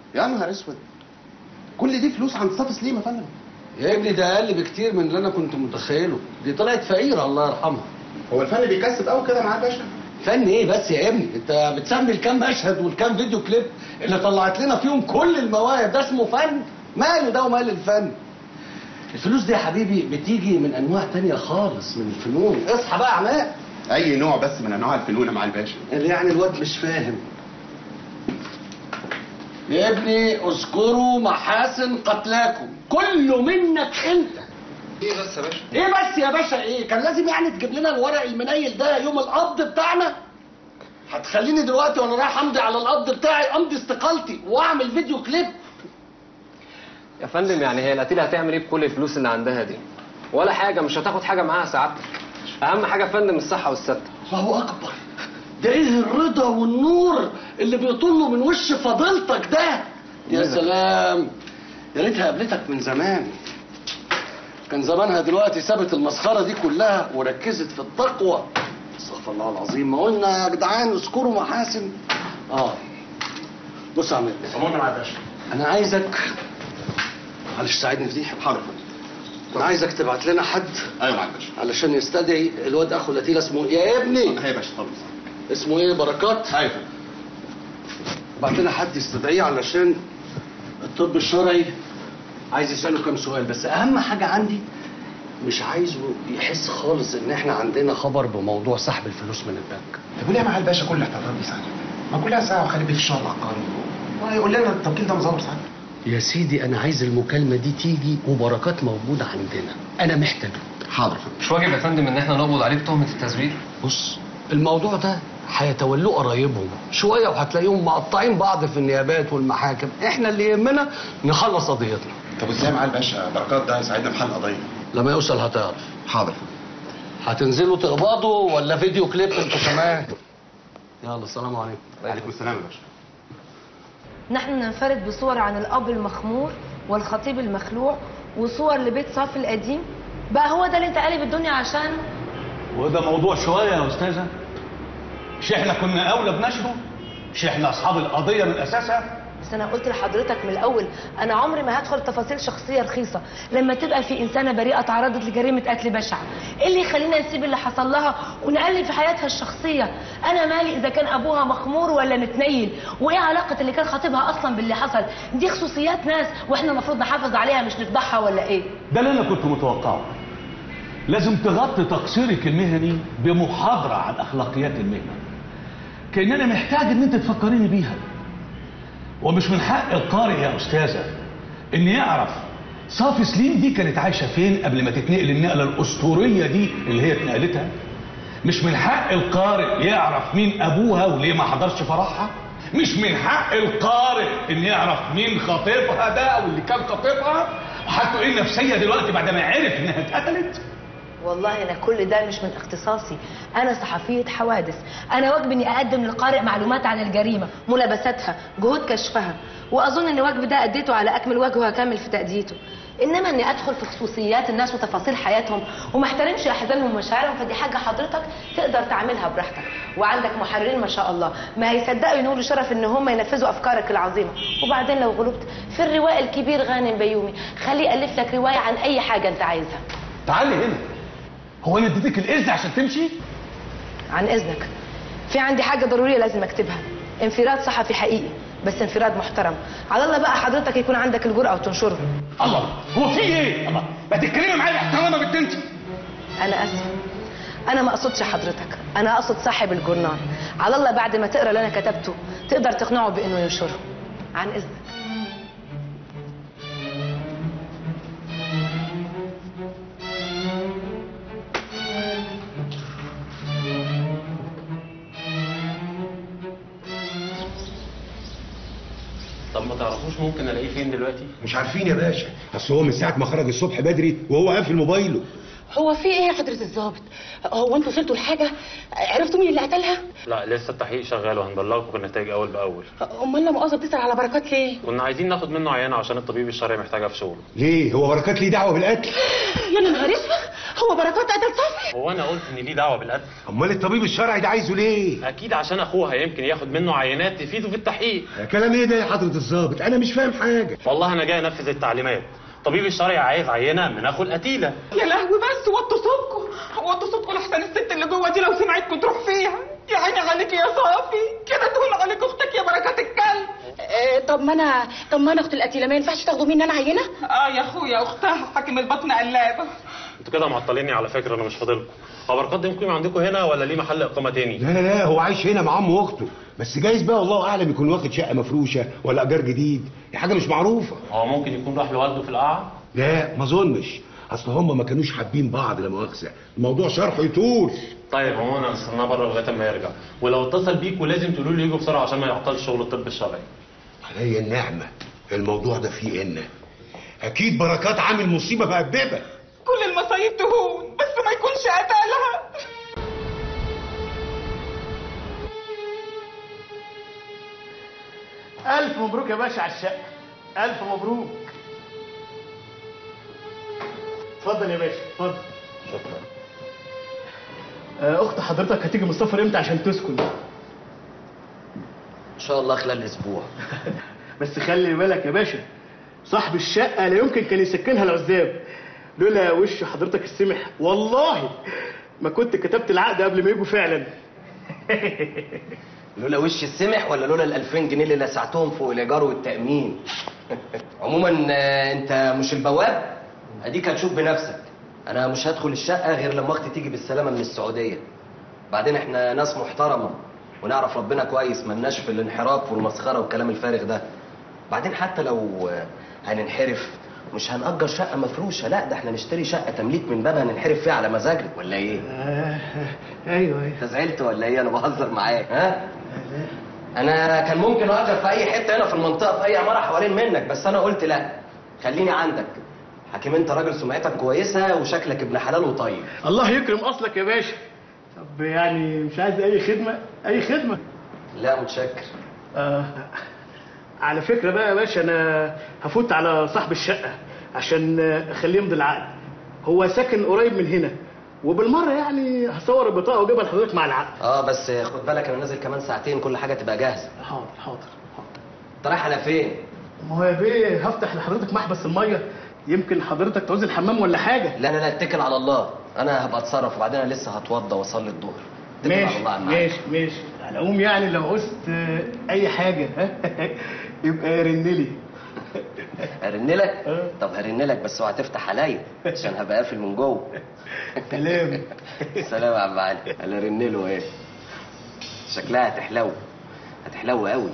يا نهار اسود كل دي فلوس عند صافي سليم يا فندم يا ابني ده اقل بكتير من اللي انا كنت متخيله دي طلعت فقيره الله يرحمها هو الفن بيكسب قوي كده معاه يا باشا فن ايه بس يا ابني انت بتسمي الكام مشهد والكام فيديو كليب اللي طلعت لنا فيهم كل المواهب ده اسمه فن ماله ده ومال الفن الفلوس دي يا حبيبي بتيجي من انواع تانية خالص من الفنون اصحى بقى يا عماد اي نوع بس من انواع الفنون يا معالي الباشا اللي يعني الواد مش فاهم يا ابني اذكروا محاسن قتلاكم كله منك انت ايه بس يا باشا ايه بس يا باشا ايه كان لازم يعني تجيب لنا الورق المنيل ده يوم القبض بتاعنا هتخليني دلوقتي وانا رايح امضي على القبض بتاعي امضي استقالتي واعمل فيديو كليب يا فندم يعني هي القتيلة هتعمل ايه بكل الفلوس اللي عندها دي؟ ولا حاجة مش هتاخد حاجة معاها سعادتك. أهم حاجة يا فندم الصحة والستر. الله اكبر ده ايه الرضا والنور اللي بيطلوا من وش فضيلتك ده يا سلام يا ريتها قابلتك من زمان كان زمانها دلوقتي سابت المسخره دي كلها وركزت في التقوى استغفر الله العظيم ما قلنا يا جدعان اذكروا محاسن اه بص يا عماد امرنا مع الباشا انا عايزك معلش ساعدني في دي حاضر انا عايزك تبعت لنا حد ايوه مع الباشا علشان يستدعي الواد اخو القتيل اسمه إيه؟ يا ابني هي يا باشا طبعا اسمه ايه بركات ايوه بعت لنا حد يستدعيه علشان الطب الشرعي عايز يساله كام سؤال بس اهم حاجه عندي مش عايزه يحس خالص ان احنا عندنا خبر بموضوع سحب الفلوس من البنك طب وليه مع الباشا كل احتفال دي ساعه ما كلها ساعه وخلي بيه في الشهر العقاري ويقول لنا التوكيل ده مزور ساعه يا سيدي انا عايز المكالمه دي تيجي وبركات موجوده عندنا انا محتاجه حاضر يا فندم مش واجب يا فندم إن احنا نقبض عليه بتهمة التزوير؟ بص الموضوع ده هيتولوه قرايبهم شويه وهتلاقيهم مقطعين بعض في النيابات والمحاكم احنا اللي يهمنا نخلص قضيتنا طب ازاي مع الباشا بركات ده هيساعدنا في حل القضيه لما يوصل هتعرف حاضر هتنزلوا تقبضوا ولا فيديو كليب انتوا كمان يلا السلام عليكم عليكم السلام يا باشا نحن ننفرد بصور عن الأب المخمور والخطيب المخلوع وصور لبيت صافي القديم بقى هو ده اللي انت قالب الدنيا عشانه وده موضوع شوية يا أستاذة مش إحنا كنا أولى بنشره مش إحنا أصحاب القضية من أساسها بس انا قلت لحضرتك من الاول انا عمري ما هدخل تفاصيل شخصيه رخيصه لما تبقى في انسانه بريئه تعرضت لجريمه قتل بشع ايه اللي يخلينا نسيب اللي حصل لها ونقلب في حياتها الشخصيه انا مالي اذا كان ابوها مخمور ولا متنيل وايه علاقه اللي كان خطيبها اصلا باللي حصل دي خصوصيات ناس واحنا المفروض نحافظ عليها مش نفضحها ولا ايه ده اللي أنا كنت متوقعه لازم تغطي تقصيرك المهني بمحاضرة عن أخلاقيات المهنة كأن أنا محتاج إن أنت تفكريني بيها ومش من حق القارئ يا أستاذة إن يعرف صافي سليم دي كانت عايشة فين قبل ما تتنقل النقلة الأسطورية دي اللي هي اتنقلتها مش من حق القارئ يعرف مين أبوها وليه ما حضرش فرحها مش من حق القارئ إن يعرف مين خطيبها ده أو اللي كان خطيبها وحالته إيه النفسية دلوقتي بعد ما عرف إنها اتقتلت والله انا كل ده مش من اختصاصي انا صحفيه حوادث انا واجبي اني اقدم للقارئ معلومات عن الجريمه ملابساتها جهود كشفها واظن ان واجبي ده اديته على اكمل وجه وهكمل في تاديته انما اني ادخل في خصوصيات الناس وتفاصيل حياتهم وما احترمش احزانهم ومشاعرهم فدي حاجه حضرتك تقدر تعملها براحتك وعندك محررين ما شاء الله ما هيصدقوا ينولوا شرف ان هم ينفذوا افكارك العظيمه وبعدين لو غلبت في الروائي الكبير غانم بيومي خليه يالف لك روايه عن اي حاجه انت عايزها تعالي هنا هو أنا اديتك الإذن عشان تمشي؟ عن اذنك في عندي حاجه ضروريه لازم اكتبها انفراد صحفي حقيقي بس انفراد محترم على الله بقى حضرتك يكون عندك الجرأه وتنشره الله هو في إيه؟ الله ما تتكلمي معايا باحترام يا بنت أنت انا اسفه انا ما اقصدش حضرتك انا اقصد صاحب الجورنال على الله بعد ما تقرا اللي انا كتبته تقدر تقنعه بانه ينشره عن اذنك طب ما تعرفوش ممكن الاقيه فين دلوقتي؟ مش عارفين يا باشا اصل هو من ساعه ما خرج الصبح بدري وهو قافل موبايله هو في ايه يا حضرة الضابط؟ هو انتوا وصلتوا لحاجة؟ عرفتوا مين اللي قتلها؟ لا لسه التحقيق شغال وهنبلغكم بالنتائج اول باول امال لا مؤاخذة بتسأل على بركات ليه؟ كنا عايزين ناخد منه عينه عشان الطبيب الشرعي محتاجها في شغله ليه هو بركات ليه دعوه بالقتل يا نهار اسود هو بركات قتل صفي؟ هو انا قلت ان ليه دعوه بالقتل امال الطبيب الشرعي ده عايزه ليه اكيد عشان اخوها يمكن ياخد منه عينات تفيده في التحقيق كلام ايه ده يا حضره الضابط انا مش فاهم حاجه والله انا جاي انفذ التعليمات الطبيب الشرعي عايز عينه من اخو القتيله يا لهوي بس وطوا صوتكم وطوا صوتكم لحسن الست اللي جوه دي لو سمعتكم تروح فيها يا عيني عليك يا صافي كده تهون عليك اختك يا بركات الكلب آه طب ما انا طب ما انا اخت القتيلة ما ينفعش تاخدوا مني انا عينة؟ اه يا اخويا اختها حاكم البطن قلابه انتوا كده معطليني على فكره انا مش فاضلكم هو بركات ده مقيم عندكم هنا ولا ليه محل اقامه تاني لا لا لا هو عايش هنا مع امه واخته بس جايز بقى والله اعلم يكون واخد شقه مفروشه ولا ايجار جديد دي حاجه مش معروفه هو ممكن يكون راح لوالده في القاعه لا ما اظنش اصل هم ما كانوش حابين بعض لا مؤاخذه الموضوع شرحه يطول طيب هو انا هستناه بره لغايه ما يرجع ولو اتصل بيكوا لازم تقولوا له يجوا بسرعه عشان ما يعطلش شغل الطب الشرعي عليا النعمه الموضوع ده فيه ان اكيد بركات عامل مصيبه مأدبه كل المصايب تهون بس ما يكونش قتلها ألف مبروك يا باشا على الشقة ألف مبروك اتفضل يا باشا اتفضل شكرا آه، أخت حضرتك هتيجي من السفر إمتى عشان تسكن ان شاء الله خلال اسبوع بس خلي بالك يا باشا صاحب الشقة لا يمكن كان يسكنها العزاب لولا وش حضرتك السمح والله ما كنت كتبت العقد قبل ما يجوا فعلا لولا وش السمح ولا لولا ال 2000 جنيه اللي لسعتهم فوق الايجار والتامين عموما آه، انت مش البواب اديك هتشوف بنفسك انا مش هدخل الشقه غير لما اختي تيجي بالسلامه من السعوديه بعدين احنا ناس محترمه ونعرف ربنا كويس ملناش في الانحراف والمسخره والكلام الفارغ ده بعدين حتى لو آه، هننحرف مش هنأجر شقة مفروشة لا ده احنا نشتري شقة تمليك من بابها ننحرف فيها على مزاجنا ولا ايه؟ آه، ايوه ايوه انت زعلت ولا ايه انا بهزر معاك ها انا كان ممكن اجر في اي حته هنا في المنطقه في اي عماره حوالين منك بس انا قلت لا خليني عندك حكيم انت راجل سمعتك كويسه وشكلك ابن حلال وطيب الله يكرم اصلك يا باشا طب يعني مش عايز اي خدمة اي خدمة لا متشكر آه على فكرة بقى يا باشا أنا هفوت على صاحب الشقة عشان آه، أخليه يمضي العقد هو ساكن قريب من هنا وبالمرة يعني هصور البطاقة وأجيبها لحضرتك مع العقد اه بس خد بالك انا نازل كمان ساعتين كل حاجه تبقى جاهزه حاضر حاضر حاضر انت رايح على فين ما هو يا بيه هفتح لحضرتك محبس المية يمكن حضرتك تعوز الحمام ولا حاجة لا لا لا اتكل على الله انا هبقى اتصرف وبعدين انا لسه هتوضى واصلي الظهر اتكل على ماشي الله على الميعاد. ماشي ماشي على العموم يعني لو عوزت آه، أي حاجة يبقى رن لي ارن لك اه. طب هرن لك بس اوعى تفتح عليا عشان هبقى قافل من جوه سلام سلام يا عم علي انا رن له ايه شكلها هتحلو هتحلو قوي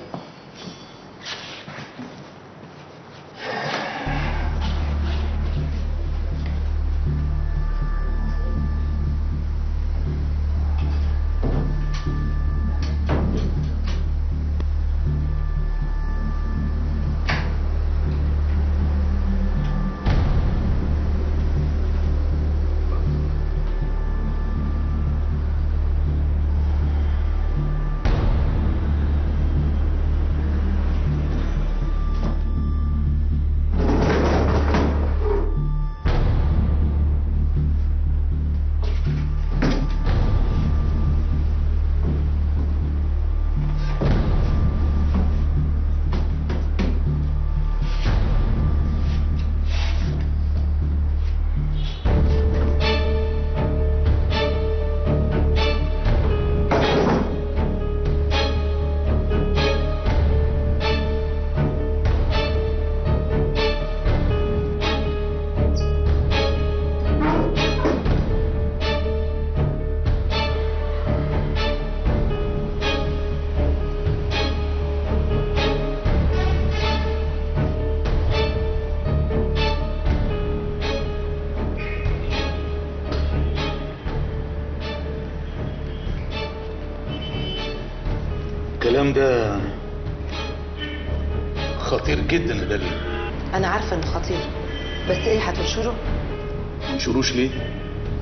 الكلام ده خطير جدا يا دليل انا عارفه انه خطير بس ايه هتنشره ما نشروش ليه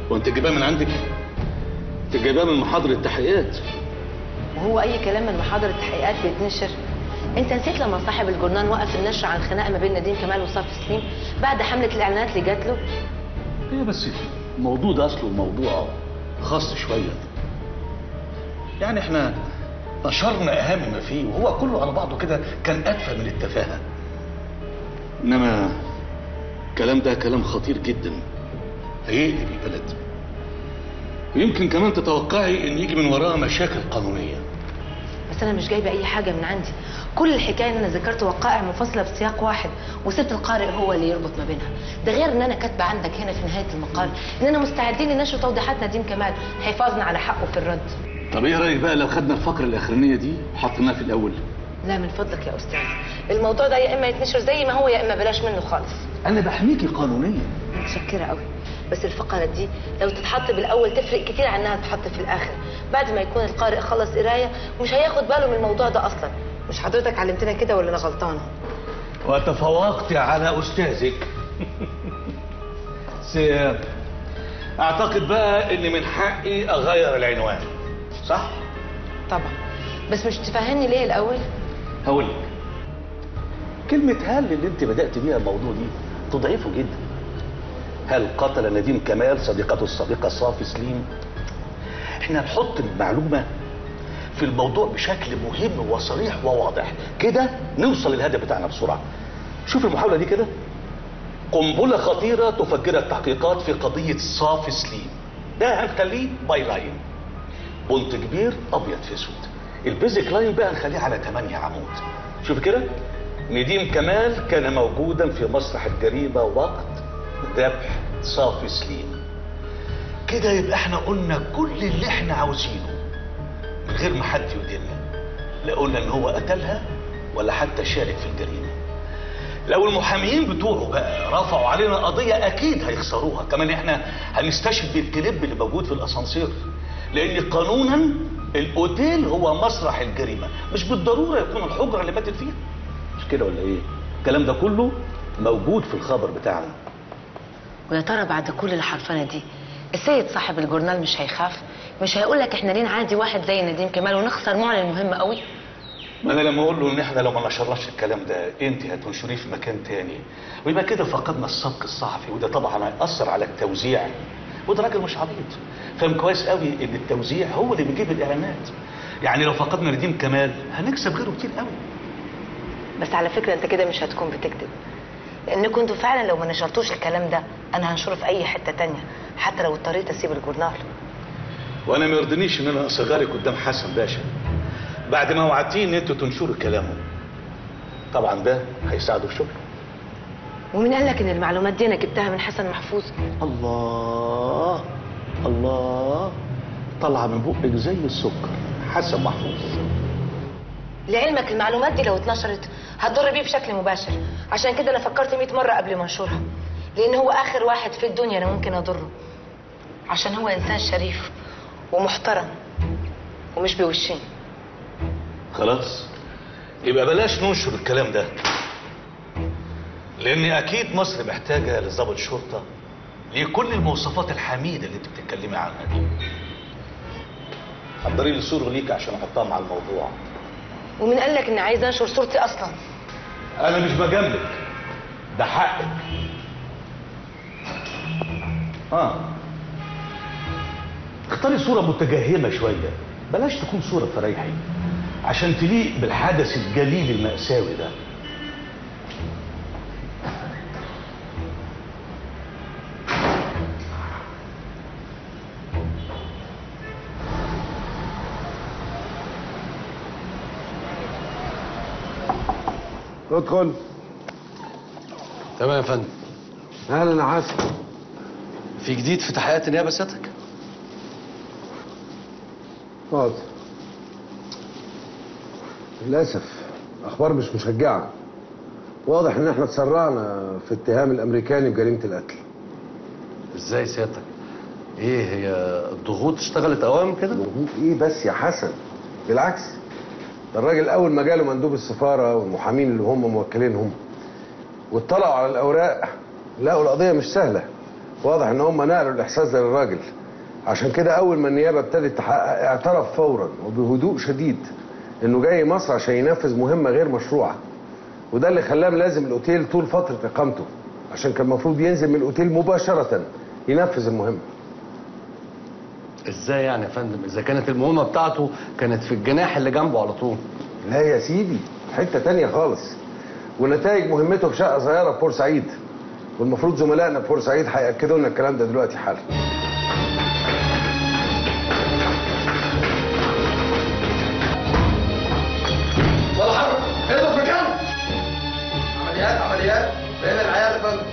وانت جايباه من عندك انت جايباه من محاضر التحقيقات وهو اي كلام من محاضر التحقيقات بيتنشر انت نسيت لما صاحب الجورنال وقف النشر عن خناقه ما بين نديم كمال وصافي سليم بعد حمله الاعلانات اللي جات له هي بس الموضوع ده اصله موضوع خاص شويه يعني احنا نشرنا اهم ما فيه وهو كله على بعضه كده كان ادفى من التفاهه انما الكلام ده كلام خطير جدا هيقلب البلد ويمكن كمان تتوقعي ان يجي من وراها مشاكل قانونيه بس انا مش جايبه اي حاجه من عندي كل الحكايه ان انا ذكرت وقائع منفصله بسياق واحد وسبت القارئ هو اللي يربط ما بينها ده غير ان انا كاتبه عندك هنا في نهايه المقال اننا مستعدين لنشر توضيحات نديم كمال حفاظا على حقه في الرد طب ايه رايك بقى لو خدنا الفقره الاخرانيه دي وحطيناها في الاول لا من فضلك يا استاذ الموضوع ده يا اما يتنشر زي ما هو يا اما بلاش منه خالص انا بحميكي قانونيا متشكره قوي بس الفقره دي لو تتحط بالاول تفرق كتير عن انها تتحط في الاخر بعد ما يكون القارئ خلص قرايه مش هياخد باله من الموضوع ده اصلا مش حضرتك علمتنا كده ولا انا غلطانه وتفوقت على استاذك بس اعتقد بقى ان من حقي اغير العنوان صح طبعا بس مش تفهمني ليه الاول هقول لك كلمة هل اللي انت بدأت بيها الموضوع دي تضعفه جدا هل قتل نديم كمال صديقته السابقة صافي سليم احنا نحط المعلومة في الموضوع بشكل مهم وصريح وواضح كده نوصل للهدف بتاعنا بسرعة شوف المحاولة دي كده قنبلة خطيرة تفجر التحقيقات في قضية صافي سليم ده هنخليه باي لاين بونت كبير ابيض في اسود البيزك لاين بقى نخليه على 8 عمود شوف كده نديم كمال كان موجودا في مسرح الجريمة وقت ذبح صافي سليم كده يبقى احنا قلنا كل اللي احنا عاوزينه من غير ما حد يدلنا لا قلنا ان هو قتلها ولا حتى شارك في الجريمة لو المحاميين بتوعه بقى رفعوا علينا قضية اكيد هيخسروها كمان احنا هنستشهد بالكليب اللي موجود في الاسانسير لان قانونا الاوتيل هو مسرح الجريمة مش بالضرورة يكون الحجرة اللي ماتت فيها مش كده ولا ايه الكلام ده كله موجود في الخبر بتاعنا ويا ترى بعد كل الحرفنه دي السيد صاحب الجورنال مش هيخاف مش هيقول لك احنا لينا عادي واحد زي نديم كمال ونخسر معلن مهم قوي ما انا لما اقول له ان احنا لو ما نشرناش الكلام ده انت هتنشريه في مكان تاني ويبقى كده فقدنا السبق الصحفي وده طبعا هيأثر على التوزيع وده راجل مش عبيط فاهم كويس قوي ان التوزيع هو اللي بيجيب الاعلانات يعني لو فقدنا نديم كمال هنكسب غيره كتير قوي بس على فكره انت كده مش هتكون بتكذب لان كنتوا فعلا لو ما نشرتوش الكلام ده انا هنشره في اي حته تانية حتى لو اضطريت اسيب الجورنال وانا ما يرضنيش ان انا اصغرك قدام حسن باشا بعد ما وعدتيه ان انتوا تنشروا كلامه طبعا ده هيساعده في شغله ومين قال لك ان المعلومات دي انا جبتها من حسن محفوظ الله الله طالعه من بقك زي السكر حسن محفوظ لعلمك المعلومات دي لو اتنشرت هتضر بيه بشكل مباشر عشان كده انا فكرت 100 مره قبل ما انشرها لان هو اخر واحد في الدنيا انا ممكن اضره عشان هو انسان شريف ومحترم ومش بوشين خلاص يبقى بلاش ننشر الكلام ده لان اكيد مصر محتاجه لضابط شرطه ليه كل المواصفات الحميده اللي انت بتتكلمي عنها دي حضري لي صوره ليك عشان احطها مع الموضوع ومين قال لك اني عايزه انشر صورتي اصلا انا مش بجاملك ده حقك اه اختاري صورة متجهمة شوية بلاش تكون صورة فريحي عشان تليق بالحدث الجليل المأساوي ده ادخل تمام يا فندم اهلا يا حسن في جديد في تحقيقات النيابه سيادتك اقعد للاسف اخبار مش مشجعه واضح ان احنا اتسرعنا في اتهام الامريكاني بجريمه القتل ازاي سيادتك ايه هي الضغوط اشتغلت اوام كده ضغوط ايه بس يا حسن بالعكس ده الراجل اول ما جاله مندوب السفاره والمحامين اللي هم موكلينهم واطلعوا على الاوراق لقوا القضيه مش سهله واضح ان هم نقلوا الاحساس ده للراجل عشان كده اول ما النيابه ابتدت تحقق اعترف فورا وبهدوء شديد انه جاي مصر عشان ينفذ مهمه غير مشروعه وده اللي خلاه ملازم الاوتيل طول فتره اقامته عشان كان المفروض ينزل من الاوتيل مباشره ينفذ المهمه ازاي يعني يا فندم اذا كانت المهمه بتاعته كانت في الجناح اللي جنبه على طول لا يا سيدي حته تانية خالص ونتائج مهمته في شقه صغيره في بورسعيد والمفروض زملائنا في بورسعيد هياكدوا لنا الكلام ده دلوقتي حالا ولا حرب اقدر في مكان عمليات عمليات فين العيال يا فندم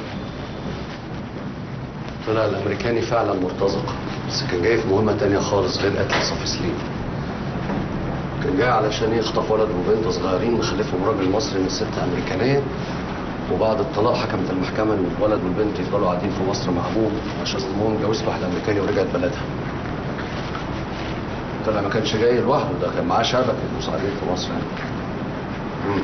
طلع الامريكاني فعلا مرتزق بس كان جاي في مهمه تانية خالص غير قتل صفي سليم كان جاي علشان يخطف ولد وبنت صغيرين مخلفهم راجل مصري من ست امريكانيه وبعد الطلاق حكمت المحكمه ان الولد والبنت يفضلوا قاعدين في مصر مع ابوهم عشان امهم جوزت واحد امريكاني ورجعت بلدها طلع ما كانش جاي لوحده ده كان معاه شبكه مساعدين في مصر يعني مم.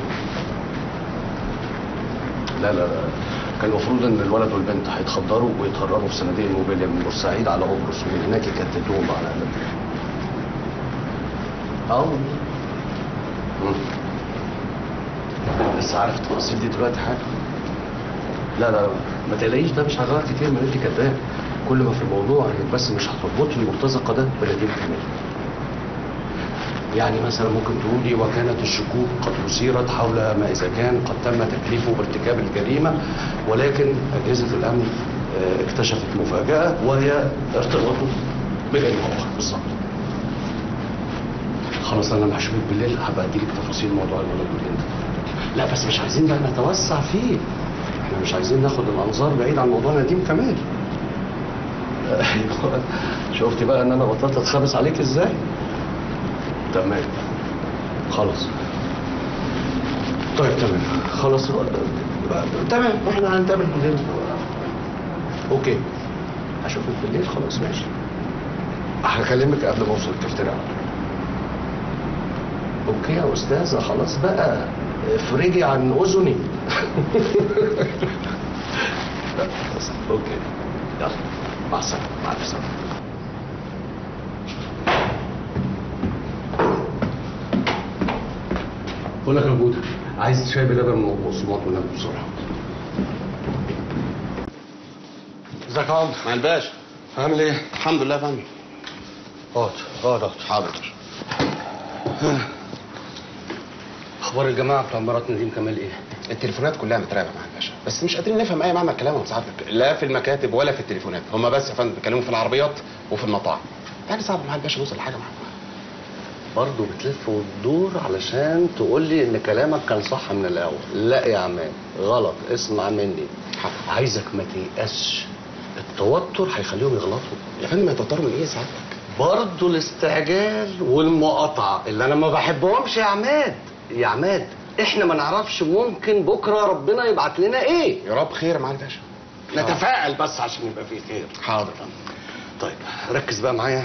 لا لا لا كان المفروض ان الولد والبنت هيتخدروا ويتهربوا في صناديق الموبيليا من بورسعيد على قبرص ومن هناك يكتتوهم على امريكا اه مم. لسه عارف التفاصيل دي دلوقتي حاجه لا لا ما تقلقيش ده مش هيغير كتير من انت كداب كل ما في الموضوع انك بس مش هتربطي المرتزقه ده بنديم كامل يعني مثلا ممكن تقولي وكانت الشكوك قد أثيرت حول ما إذا كان قد تم تكليفه بارتكاب الجريمة ولكن أجهزة الأمن آه، اكتشفت مفاجأة وهي ارتباطه بجريمة أخرى بالظبط خلاص أنا مع شوية بالليل هبقى أديلك تفاصيل موضوع الولد والبنت لا بس مش عايزين بقى نتوسع فيه احنا مش عايزين ناخد الأنظار بعيد عن موضوع نديم كمال أيوة. شفتي بقى ان انا بطلت اتخابس عليك ازاي تمام خلاص طيب تمام خلاص تمام احنا هنتقابل بالليل اوكي اشوفك بالليل خلاص ماشي هكلمك قبل ما اوصل الكافتيريا على طول. اوكي يا استاذه خلاص بقى افرجي عن اذني لا، خلاص. اوكي يلا مع السلامه مع الف سلامه بقول لك يا بوده عايز شاي بلبن من بقسماط ونبي بسرعه ازيك يا عمرو مع الباشا عامل ايه؟ الحمد لله يا فندم اقعد اقعد اقعد حاضر اخبار الجماعه بتوع مرات نديم كمال ايه؟ التليفونات كلها متراقبه مع الباشا بس مش قادرين نفهم اي معنى كلامهم سعادتك لا في المكاتب ولا في التليفونات هم بس يا فندم بيتكلموا في العربيات وفي المطاعم يعني صعب مع الباشا نوصل لحاجه معاهم برضه بتلف وتدور علشان تقول لي ان كلامك كان صح من الاول لا يا عماد غلط اسمع مني عايزك ما تيأسش التوتر هيخليهم يغلطوا يا فندم هيتوتروا من ايه سعادتك برضه الاستعجال والمقاطعه اللي انا ما بحبهمش يا عماد يا عماد احنا ما نعرفش ممكن بكره ربنا يبعت لنا ايه يا رب خير مع الباشا نتفائل بس عشان يبقى فيه خير حاضر طيب ركز بقى معايا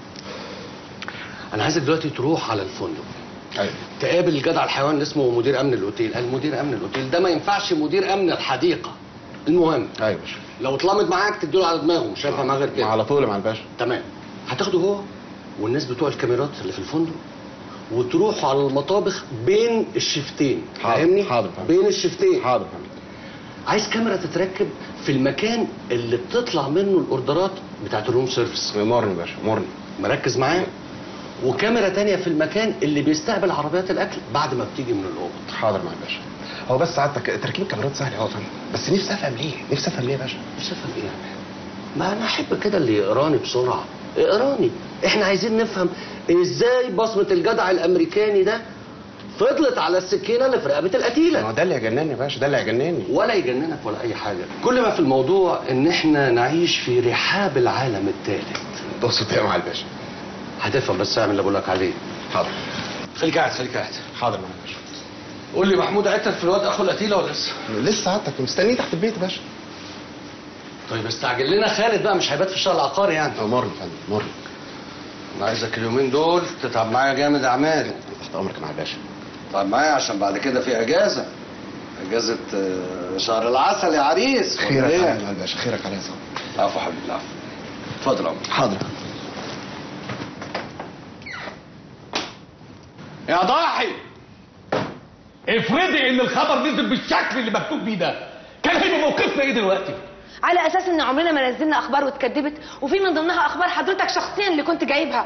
انا عايزك دلوقتي تروح على الفندق ايوه تقابل الجدع الحيوان اللي اسمه مدير امن الاوتيل قال مدير امن الاوتيل ده ما ينفعش مدير امن الحديقه المهم ايوه باشا لو اتلمت معاك تديله على دماغه مش هينفع معاه غير كده على طول مع الباشا تمام هتاخده هو والناس بتوع الكاميرات اللي في الفندق وتروحوا على المطابخ بين الشفتين حاضر، فاهمني حاضر، فهمت. بين الشفتين حاضر فهمت عايز كاميرا تتركب في المكان اللي بتطلع منه الاوردرات بتاعت الروم سيرفيس امرني يا باشا امرني مركز معايا وكاميرا تانية في المكان اللي بيستقبل عربيات الاكل بعد ما بتيجي من الاوضه حاضر مع الباشا هو بس سعادتك تركيب الكاميرات سهل اهو يا فندم بس نفسي افهم ليه نفسي افهم ليه يا باشا مش افهم ايه ما انا احب كده اللي يقراني بسرعه اقراني احنا عايزين نفهم ازاي بصمه الجدع الامريكاني ده فضلت على السكينه اللي في رقبه ما هو القتيله ده اللي هيجنني يا باشا ده اللي هيجنني ولا يجننك ولا اي حاجه كل ما في الموضوع ان احنا نعيش في رحاب العالم الثالث تقصد ايه مع الباشا هتفهم بس اعمل اللي بقول لك عليه حاضر خليك قاعد خليك قاعد حاضر مع الباشا قول لي محمود عتر في الواد اخو القتيله ولا لسه لسه سعادتك مستنيه تحت البيت يا باشا طيب استعجل لنا خالد بقى مش هيبات في الشهر العقاري يعني امرني يا فندم امرني انا عايزك اليومين دول تتعب معايا جامد يا عماد تحت امرك مع الباشا تتعب معايا عشان بعد كده في اجازه اجازه آه، شهر العسل يا عريس ولا خيرك إيه؟ عليا يا باشا خيرك عليا يا صاحبي العفو حبيبي العفو اتفضل يا عمر حاضر يا ضاحي افرضي ان الخبر نزل بالشكل اللي مكتوب بيه ده كان هيبقى موقفنا ايه دلوقتي على اساس ان عمرنا ما نزلنا اخبار واتكدبت وفي من ضمنها اخبار حضرتك شخصيا اللي كنت جايبها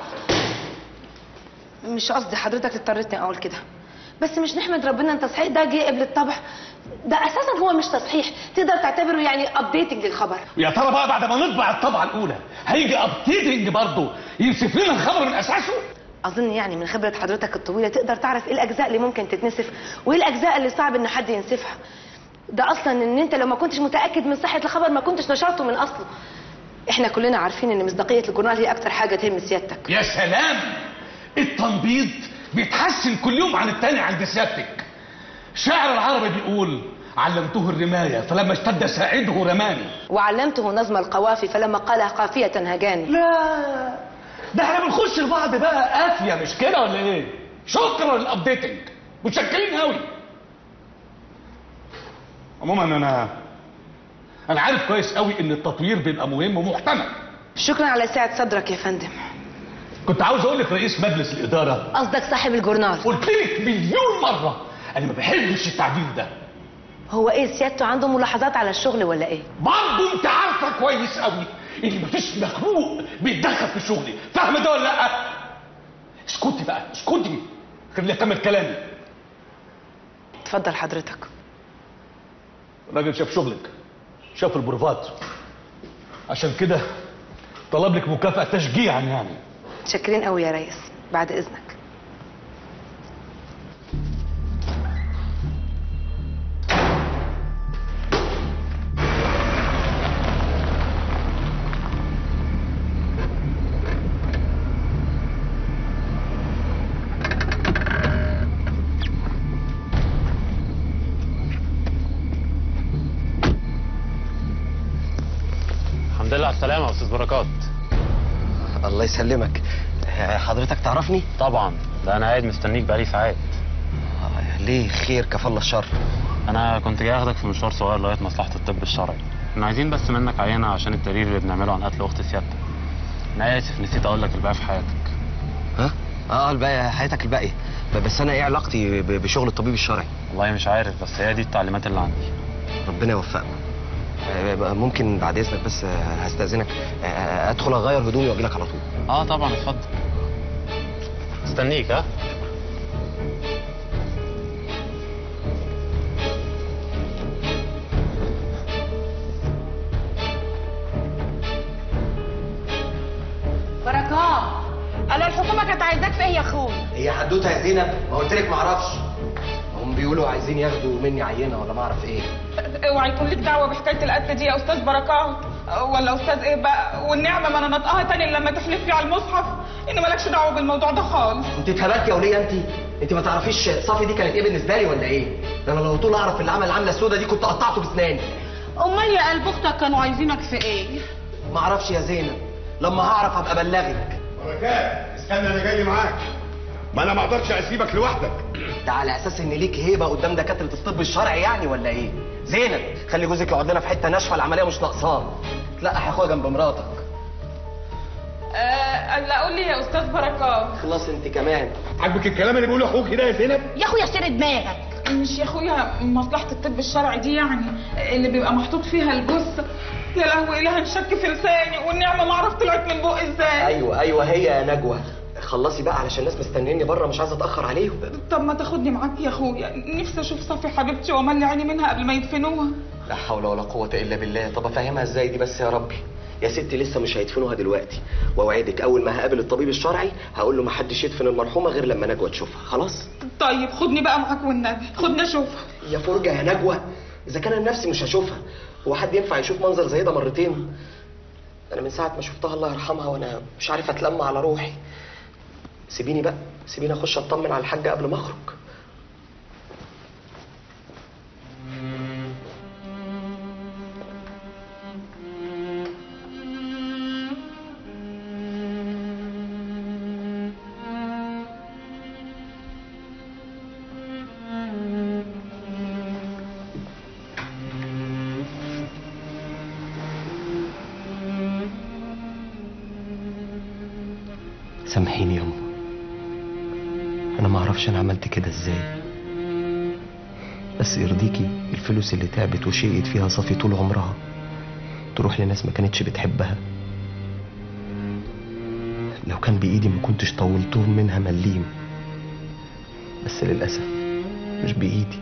مش قصدي حضرتك اضطريتني اقول كده بس مش نحمد ربنا ان التصحيح ده جه قبل الطبع ده اساسا هو مش تصحيح تقدر تعتبره يعني ابديتنج للخبر ويا ترى بقى بعد ما نطبع الطبعه الاولى هيجي ابديتنج برضه ينسف لنا الخبر من اساسه اظن يعني من خبره حضرتك الطويله تقدر تعرف ايه الاجزاء اللي ممكن تتنسف وايه الاجزاء اللي صعب ان حد ينسفها ده اصلا ان انت لو ما كنتش متاكد من صحه الخبر ما كنتش نشرته من اصله احنا كلنا عارفين ان مصداقيه الجورنال هي اكتر حاجه تهم سيادتك يا سلام التنبيط بيتحسن كل يوم عن التاني عند سيادتك شاعر العربي بيقول علمته الرماية فلما اشتد ساعده رماني وعلمته نظم القوافي فلما قالها قافيه هجاني لا ده احنا بنخش لبعض بقى قافية مش كده ولا ايه شكرا للابديتنج متشكرين قوي عموما انا انا عارف كويس قوي ان التطوير بيبقى مهم ومحتمل شكرا على سعه صدرك يا فندم كنت عاوز اقول لك رئيس مجلس الاداره قصدك صاحب الجورنال قلت لك مليون مره انا ما بحبش التعديل ده هو ايه سيادته عنده ملاحظات على الشغل ولا ايه برضه انت عارفه كويس قوي ان مفيش مخلوق بيتدخل في شغلي فاهمه ده ولا لا اسكتي بقى اسكتي خليني اكمل كلامي اتفضل حضرتك الراجل شاف شغلك شاف البروفات عشان كده طلب لك مكافأة تشجيعا يعني متشكرين قوي يا ريس بعد اذنك الحمد لله على السلامة يا أستاذ بركات الله يسلمك آه، حضرتك تعرفني؟ طبعا ده أنا قاعد مستنيك بقالي ساعات ليه خير كفل الشر أنا كنت جاي أخدك في مشوار صغير لغاية مصلحة الطب الشرعي كنا عايزين بس منك عينة عشان التقرير اللي بنعمله عن قتل أخت سيادتك أنا آسف نسيت أقول لك الباقي في حياتك ها؟ اه الباقي حياتك الباقي ب- بس انا ايه علاقتي ب- بشغل الطبيب الشرعي؟ والله مش عارف بس هي دي التعليمات اللي عندي ربنا يوفقنا آه، بقى ممكن بعد اذنك بس آه، هستاذنك آه، آه، ادخل اغير هدومي واجي لك على طول اه طبعا اتفضل استنيك ها بركات انا الحكومه كانت عايزاك في ايه يا اخويا هي حدوته يا زينب ما قلت لك ما اعرفش هم بيقولوا عايزين ياخدوا مني عينه ولا ما اعرف ايه اوعى يكون لك دعوه بحكايه القتل دي يا استاذ بركات ولا استاذ ايه بقى والنعمه ما انا نطقها تاني لما تحلف لي على المصحف ان مالكش دعوه بالموضوع ده خالص انت اتهبلتي يا وليه انت انت ما تعرفيش صافي دي كانت ايه بالنسبه لي ولا ايه ده انا لو طول اعرف اللي عمل العمله السوداء دي كنت قطعته باسناني امال يا قلب اختك كانوا عايزينك في ايه ما اعرفش يا زينب لما هعرف هبقى ابلغك بركات استنى انا جاي معاك ما انا ما اقدرش اسيبك لوحدك ده على اساس ان ليك هيبه قدام دكاتره الطب الشرعي يعني ولا ايه زينب خلي جوزك يقعد لنا في حته ناشفه العمليه مش ناقصاه تلقح يا اخويا جنب مراتك آه لا قول لي يا استاذ بركات خلاص انت كمان عاجبك الكلام اللي بيقوله اخوك ده يا زينب يا اخويا سير دماغك مش يا اخويا مصلحه الطب الشرعي دي يعني اللي بيبقى محطوط فيها الجثه يا لهوي لها نشك في لساني والنعمه ما اعرف طلعت من بقي ازاي ايوه ايوه هي يا نجوى خلصي بقى علشان الناس مستنيني بره مش عايزه اتاخر عليهم طب ما تاخدني معاك يا اخويا نفسي اشوف صفي حبيبتي واملي عيني منها قبل ما يدفنوها لا حول ولا قوه الا بالله طب افهمها ازاي دي بس يا ربي يا ستي لسه مش هيدفنوها دلوقتي واوعدك اول ما هقابل الطبيب الشرعي هقول له ما حدش يدفن المرحومه غير لما نجوى تشوفها خلاص طيب خدني بقى معاك والنبي خدني اشوفها يا فرجه يا نجوى اذا كان انا نفسي مش هشوفها هو حد ينفع يشوف منظر زي ده مرتين انا من ساعه ما شفتها الله يرحمها وانا مش عارف اتلم على روحي سيبيني بقى سيبيني اخش اطمن على الحاجه قبل ما اخرج سامحيني ياما انا ما اعرفش انا عملت كده ازاي بس يرضيكي الفلوس اللي تعبت وشقيت فيها صفي طول عمرها تروح لناس ما كانتش بتحبها لو كان بايدي ما كنتش طولتهم منها مليم بس للاسف مش بايدي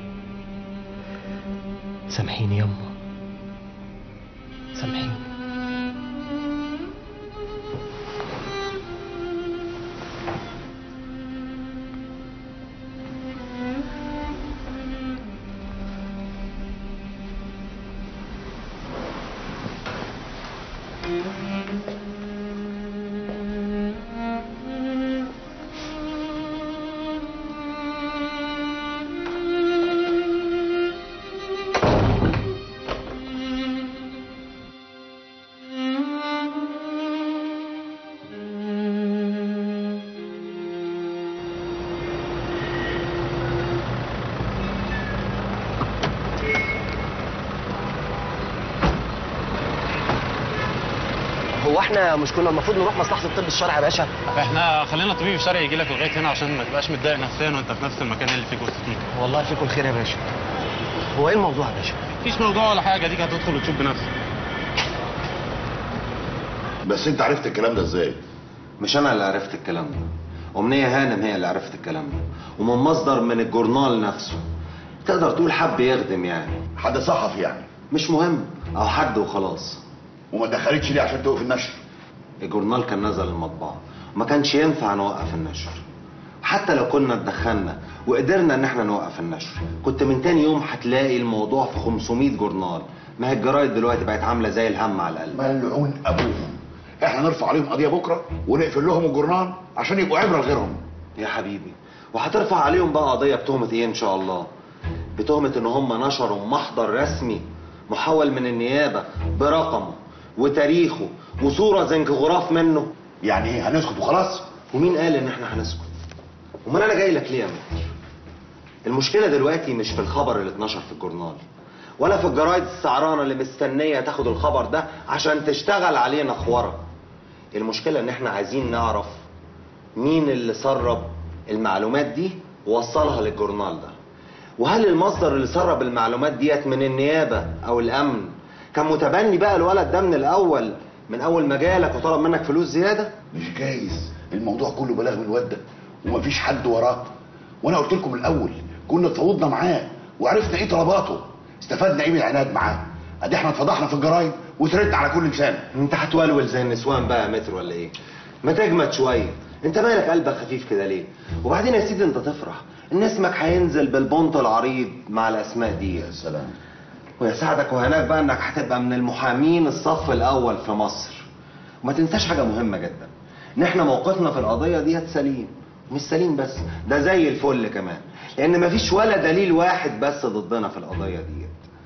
سامحيني ياما سامحيني هو احنا مش كنا المفروض نروح مصلحه الطب الشرعي يا باشا احنا خلينا طبيب شرعي يجي لك لغايه هنا عشان ما تبقاش متضايق نفسيا وانت في نفس المكان اللي فيه جثه ميكا والله فيكم الخير يا باشا هو ايه الموضوع يا باشا مفيش موضوع ولا حاجه ديك هتدخل وتشوف بنفسك بس انت عرفت الكلام ده ازاي؟ مش انا اللي عرفت الكلام ده أمنية هانم هي اللي عرفت الكلام ده ومن مصدر من الجورنال نفسه تقدر تقول حب يخدم يعني حد صحفي يعني مش مهم او حد وخلاص وما دخلتش ليه عشان توقف النشر الجورنال كان نزل المطبعة وما كانش ينفع نوقف النشر حتى لو كنا اتدخلنا وقدرنا ان احنا نوقف النشر كنت من تاني يوم هتلاقي الموضوع في 500 جورنال ما هي الجرايد دلوقتي بقت عامله زي الهم على القلب ملعون ابوهم احنا نرفع عليهم قضيه بكره ونقفل لهم الجورنال عشان يبقوا عبره لغيرهم يا حبيبي وهترفع عليهم بقى قضيه بتهمه ايه ان شاء الله بتهمه ان هم نشروا محضر رسمي محول من النيابه برقمه وتاريخه وصوره زنكغراف منه يعني ايه هنسكت وخلاص ومين قال ان احنا هنسكت امال انا جاي لك ليه يا متر المشكله دلوقتي مش في الخبر اللي اتنشر في الجورنال ولا في الجرايد السعرانه اللي مستنيه تاخد الخبر ده عشان تشتغل عليه نخوره المشكله ان احنا عايزين نعرف مين اللي سرب المعلومات دي ووصلها للجورنال ده وهل المصدر اللي سرب المعلومات ديت من النيابه او الامن كان متبني بقى الولد ده من الاول من اول ما جالك وطلب منك فلوس زياده مش جايز الموضوع كله بلاغ من الواد ده ومفيش حد وراه وانا قلت لكم الاول كنا اتفاوضنا معاه وعرفنا ايه طلباته استفدنا ايه من العناد معاه ادي احنا اتفضحنا في الجرايد وتردنا على كل لسان انت هتولول زي النسوان بقى يا متر ولا ايه ما تجمد شويه انت مالك قلبك خفيف كده ليه وبعدين يا سيدي انت تفرح ان اسمك هينزل بالبنط العريض مع الاسماء دي يا سلام ويساعدك وهناك بقى انك هتبقى من المحامين الصف الاول في مصر وما تنساش حاجه مهمه جدا ان احنا موقفنا في القضيه دي سليم مش سليم بس ده زي الفل كمان لان مفيش ولا دليل واحد بس ضدنا في القضيه ديت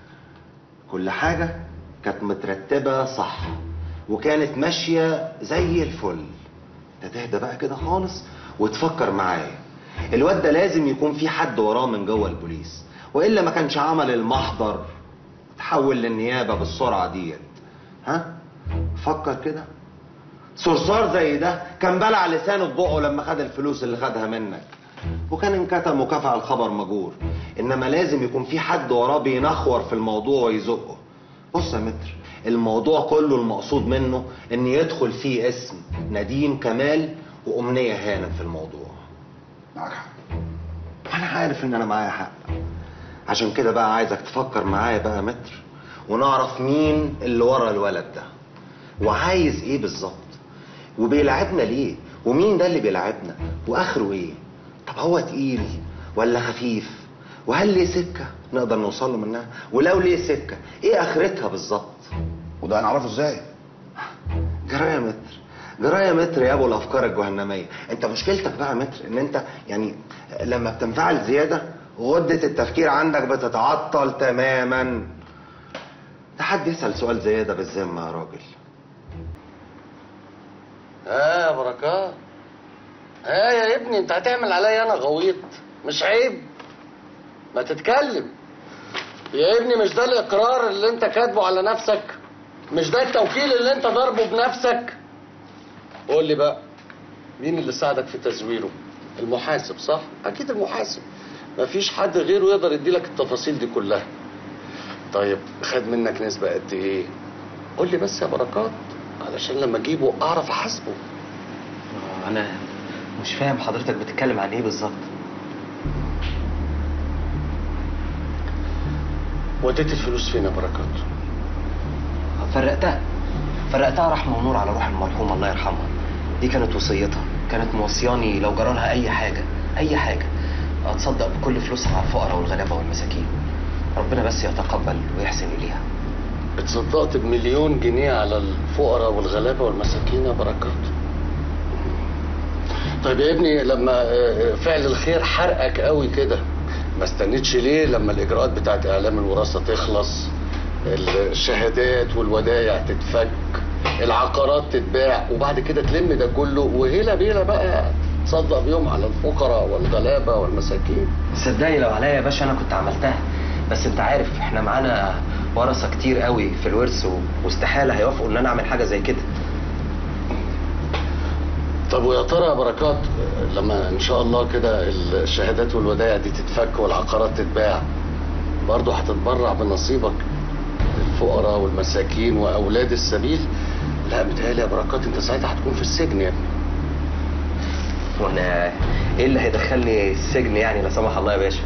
كل حاجه كانت مترتبه صح وكانت ماشيه زي الفل انت تهدى بقى كده خالص وتفكر معايا الواد ده لازم يكون في حد وراه من جوه البوليس والا ما كانش عمل المحضر تحول للنيابه بالسرعه ديت ها فكر كده صرصار زي ده كان بلع لسانه في بقه لما خد الفلوس اللي خدها منك وكان انكتم وكفى الخبر مجور انما لازم يكون في حد وراه بينخور في الموضوع ويزقه بص يا متر الموضوع كله المقصود منه ان يدخل فيه اسم نديم كمال وامنيه هانم في الموضوع معاك حق انا عارف ان انا معايا حق عشان كده بقى عايزك تفكر معايا بقى متر ونعرف مين اللي ورا الولد ده وعايز ايه بالظبط وبيلعبنا ليه ومين ده اللي بيلعبنا واخره ايه طب هو تقيل ولا خفيف وهل ليه سكه نقدر نوصل له منها ولو ليه سكه ايه اخرتها بالظبط وده هنعرفه ازاي جرايه متر جرايه متر يا ابو الافكار الجهنميه انت مشكلتك بقى يا متر ان انت يعني لما بتنفعل زياده غده التفكير عندك بتتعطل تماما ده حد يسال سؤال زي ده بالذمه يا راجل اه يا بركات اه يا ابني انت هتعمل عليا انا غويط مش عيب ما تتكلم يا ابني مش ده الاقرار اللي انت كاتبه على نفسك مش ده التوكيل اللي انت ضاربه بنفسك قول لي بقى مين اللي ساعدك في تزويره المحاسب صح اكيد المحاسب مفيش حد غيره يقدر يديلك التفاصيل دي كلها طيب خد منك نسبة قد ايه قول لي بس يا بركات علشان لما اجيبه اعرف احاسبه انا مش فاهم حضرتك بتتكلم عن ايه بالظبط وديت الفلوس فين يا بركات فرقتها فرقتها رحمة ونور على روح المرحوم الله يرحمها دي كانت وصيتها كانت موصياني لو جرالها اي حاجة اي حاجة اتصدق بكل فلوسها على الفقراء والغلابة والمساكين ربنا بس يتقبل ويحسن اليها اتصدقت بمليون جنيه على الفقراء والغلابة والمساكين يا بركات طيب يا ابني لما آه، آه، فعل الخير حرقك قوي كده ما استنيتش ليه لما الاجراءات بتاعت اعلام الوراثه تخلص الشهادات والودايع تتفك العقارات تتباع وبعد كده تلم ده كله وهيلا بيلا بقى تصدق بيهم على الفقراء والغلابه والمساكين صدقني لو عليا يا باشا انا كنت عملتها بس انت عارف احنا معانا ورثة كتير قوي في الورث و- واستحالة هيوافقوا ان انا اعمل حاجة زي كده طب ويا ترى يا بركات لما ان شاء الله كده الشهادات والودائع دي تتفك والعقارات تتباع برضه هتتبرع بنصيبك الفقراء والمساكين واولاد السبيل لا متهيألي يا بركات انت ساعتها هتكون في السجن يا ابني وانا ايه اللي هيدخلني السجن يعني لا سمح الله يا باشا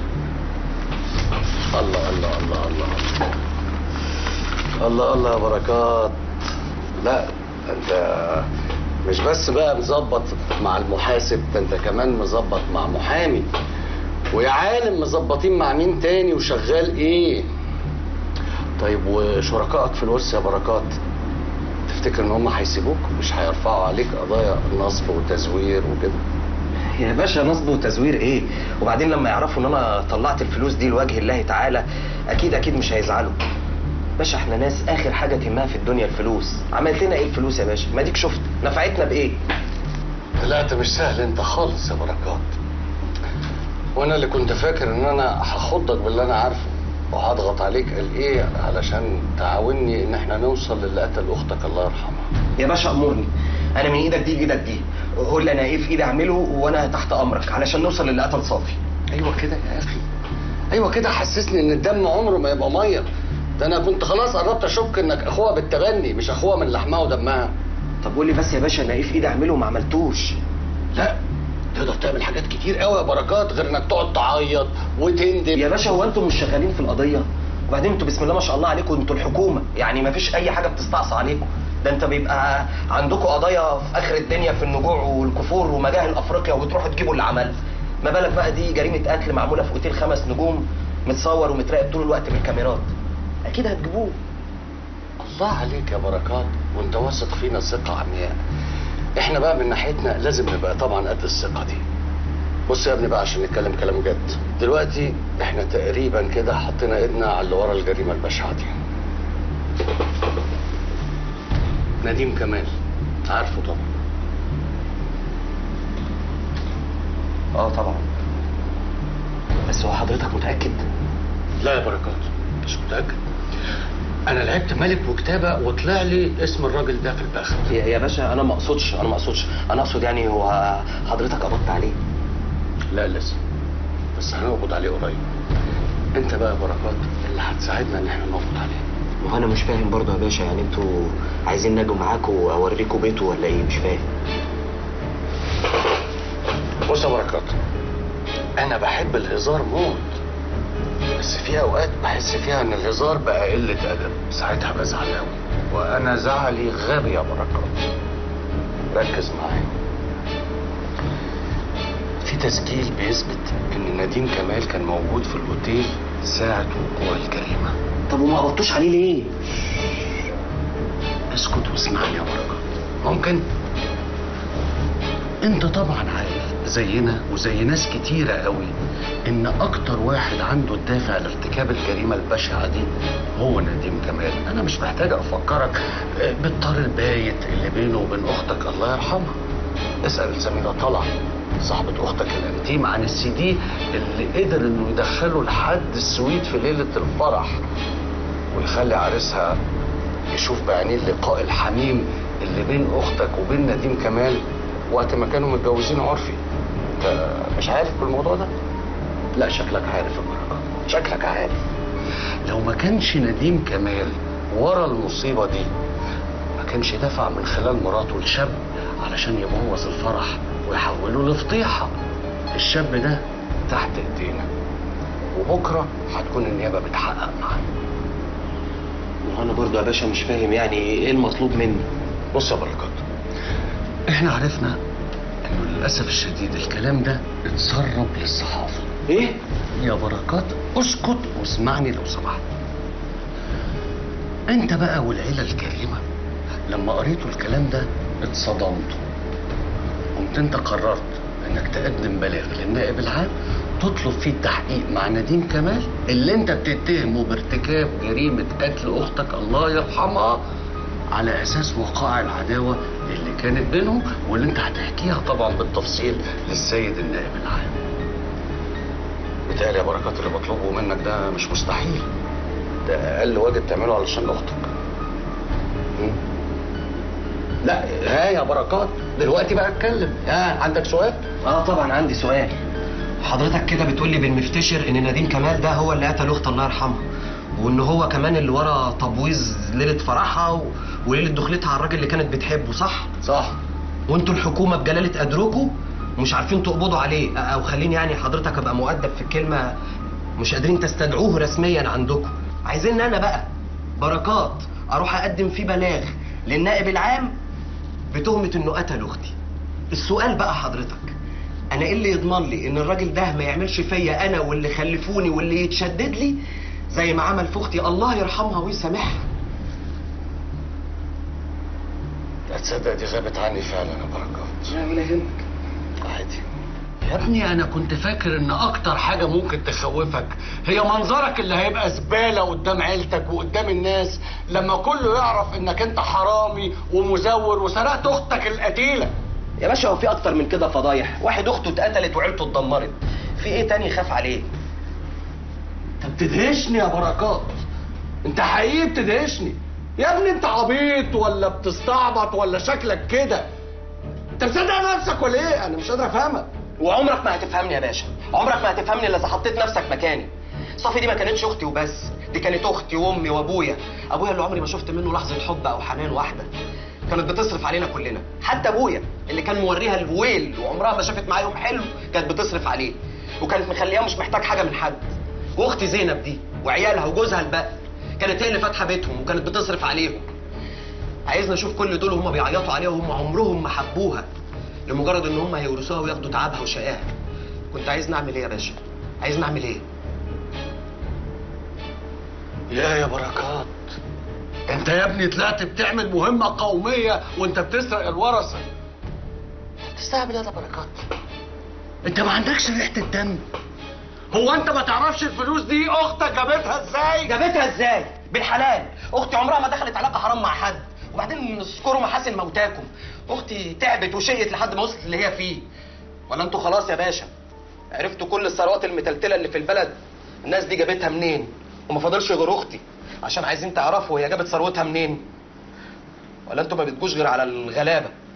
الله الله الله الله الله الله يا بركات لا انت مش بس بقى مظبط مع المحاسب ده انت كمان مظبط مع محامي ويا عالم مظبطين مع مين تاني وشغال ايه طيب وشركائك في الورث يا بركات تفتكر ان هم هيسيبوك مش هيرفعوا عليك قضايا نصب وتزوير وكده يا باشا نصب وتزوير ايه وبعدين لما يعرفوا ان انا طلعت الفلوس دي لوجه الله تعالى اكيد اكيد مش هيزعلوا باشا احنا ناس اخر حاجه تهمها في الدنيا الفلوس عملت لنا ايه الفلوس يا باشا ما ديك شفت نفعتنا بايه لا انت مش سهل انت خالص يا بركات وانا اللي كنت فاكر ان انا هخضك باللي انا عارفه وهضغط عليك قال ايه علشان تعاوني ان احنا نوصل للي قتل اختك الله يرحمها يا باشا امرني انا من ايدك دي لايدك دي قول لي انا ايه في ايدي اعمله وانا تحت امرك علشان نوصل للي قتل صافي ايوه كده يا اخي ايوه كده حسسني ان الدم عمره ما يبقى ميه ده انا كنت خلاص قربت اشك انك اخوها بالتبني مش اخوها من لحمها ودمها طب قول لي بس يا باشا انا ايه في ايدي اعمله وما عملتوش لا تقدر تعمل حاجات كتير قوي يا بركات غير انك تقعد تعيط وتندم يا باشا هو انتم مش شغالين في القضيه وبعدين انتوا بسم الله ما شاء الله عليكم انتوا الحكومه يعني ما فيش اي حاجه بتستعصى عليكم ده انت بيبقى عندكم قضايا في اخر الدنيا في النجوع والكفور ومجاهل افريقيا وتروحوا تجيبوا اللي عمل ما بالك بقى دي جريمه قتل معموله في اوتيل خمس نجوم متصور ومتراقب طول الوقت بالكاميرات اكيد هتجيبوه الله عليك يا بركات وانت واثق فينا ثقة عمياء احنا بقى من ناحيتنا لازم نبقى طبعا قد الثقة دي بص يا ابني بقى عشان نتكلم كلام جد دلوقتي احنا تقريبا كده حطينا ايدنا على اللي ورا الجريمة البشعة دي نديم كمال عارفه طبعا اه طبعا بس هو حضرتك متاكد لا يا بركات مش متأكد انا لعبت ملك وكتابة وطلع لي اسم الراجل ده في البخت يا يا باشا انا ما اقصدش انا ما اقصدش انا اقصد يعني هو حضرتك قبضت عليه لا لسه بس هنقبض عليه قريب انت بقى يا بركات اللي هتساعدنا ان احنا نقبض عليه ما هو انا مش فاهم برضه يا باشا يعني انتوا عايزين نجوا معاكم واوريكم بيته ولا ايه مش فاهم بص يا بركات انا بحب الهزار موت بس في اوقات بحس فيها ان الهزار بقى قله ادب ساعتها بزعل قوي وانا زعلي غبي يا بركات ركز معايا في تسجيل بيثبت ان نديم كمال كان موجود في الاوتيل ساعة وقوع الجريمة طب وما قبضتوش عليه ليه؟ اسكت واسمعني يا بركات ممكن انت طبعا عارف زينا وزي ناس كتيرة قوي ان اكتر واحد عنده الدافع لارتكاب الجريمة البشعة دي هو نديم كمال انا مش محتاج افكرك آه، بالطار البايت اللي بينه وبين اختك الله يرحمها اسأل سميرة طلع صاحبة اختك الانتيم عن السي دي اللي قدر انه يدخله لحد السويت في ليلة الفرح ويخلي عريسها يشوف بعينيه اللقاء الحميم اللي بين اختك وبين نديم كمال وقت ما كانوا متجوزين عرفي انت مش عارف بالموضوع ده لا شكلك عارف يا بركات شكلك عارف لو ما كانش نديم كمال ورا المصيبه دي ما كانش دفع من خلال مراته الشاب علشان يبوظ الفرح ويحوله لفضيحه الشاب ده تحت ايدينا وبكره هتكون النيابه بتحقق معاه وانا برضو يا باشا مش فاهم يعني ايه المطلوب مني بص يا بركات احنا عرفنا انه للاسف الشديد الكلام ده اتسرب للصحافه ايه يا بركات اسكت واسمعني لو سمحت انت بقى والعيله الكريمه لما قريتوا الكلام ده اتصدمتوا قمت انت قررت انك تقدم بلاغ للنائب العام تطلب فيه التحقيق مع نديم كمال اللي انت بتتهمه بارتكاب جريمه قتل اختك الله يرحمها على اساس وقائع العداوه اللي كانت بينهم واللي انت هتحكيها طبعا بالتفصيل للسيد النائب العام بتهيألي يا بركات اللي بطلبه منك ده مش مستحيل ده اقل واجب تعمله علشان اختك م? لا ها يا بركات دلوقتي بقى اتكلم ها عندك سؤال اه طبعا عندي سؤال حضرتك كده بتقول لي بالمفتشر ان نديم كمال ده هو اللي قتل اخت الله يرحمها وان هو كمان اللي ورا تبويظ ليله فرحها و... وليله دخلتها على الراجل اللي كانت بتحبه صح صح وانتوا الحكومه بجلاله قدركم مش عارفين تقبضوا عليه او خليني يعني حضرتك ابقى مؤدب في الكلمه مش قادرين تستدعوه رسميا عندكم عايزين انا بقى بركات اروح اقدم فيه بلاغ للنائب العام بتهمه انه قتل اختي السؤال بقى حضرتك انا ايه اللي يضمن لي ان الراجل ده ما يعملش فيا انا واللي خلفوني واللي يتشدد لي زي ما عمل في اختي الله يرحمها ويسامحها لا تصدق دي غابت عني فعلا يا بركات لا ولا يهمك عادي يا ابني انا كنت فاكر ان اكتر حاجه ممكن تخوفك هي منظرك اللي هيبقى زباله قدام عيلتك وقدام الناس لما كله يعرف انك انت حرامي ومزور وسرقت اختك القتيله يا باشا هو في اكتر من كده فضايح واحد اخته اتقتلت وعيلته اتدمرت في ايه تاني يخاف عليه انت بتدهشني يا بركات انت حقيقي بتدهشني يا ابني انت عبيط ولا بتستعبط ولا شكلك كده انت مصدق نفسك ولا ايه انا مش قادر افهمك وعمرك ما هتفهمني يا باشا عمرك ما هتفهمني الا اذا حطيت نفسك مكاني صافي دي ما كانتش اختي وبس دي كانت اختي وامي وابويا ابويا اللي عمري ما شفت منه لحظه حب او حنان واحده كانت بتصرف علينا كلنا حتى ابويا اللي كان موريها الويل وعمرها ما شافت معاه يوم حلو كانت بتصرف عليه وكانت مخلياه مش محتاج حاجه من حد واختي زينب دي وعيالها وجوزها الباقي كانت هي اللي فاتحه بيتهم وكانت بتصرف عليهم عايزنا نشوف كل دول وهم بيعيطوا عليها وهم عمرهم ما حبوها لمجرد ان هم هيورثوها وياخدوا تعبها وشقاها كنت عايز نعمل ايه يا باشا عايز نعمل ايه يا يا بركات انت يا ابني طلعت بتعمل مهمه قوميه وانت بتسرق الورثه تستعمل يا بركات انت ما عندكش ريحه الدم هو انت ما تعرفش الفلوس دي اختك جابتها ازاي جابتها ازاي بالحلال اختي عمرها ما دخلت علاقه حرام مع حد وبعدين اذكروا محاسن موتاكم اختي تعبت وشقت لحد ما وصلت اللي هي فيه ولا انتوا خلاص يا باشا عرفتوا كل الثروات المتلتله اللي في البلد الناس دي جابتها منين وما فاضلش غير اختي عشان عايزين تعرفوا هي جابت ثروتها منين ولا انتوا ما بتجوش غير على الغلابه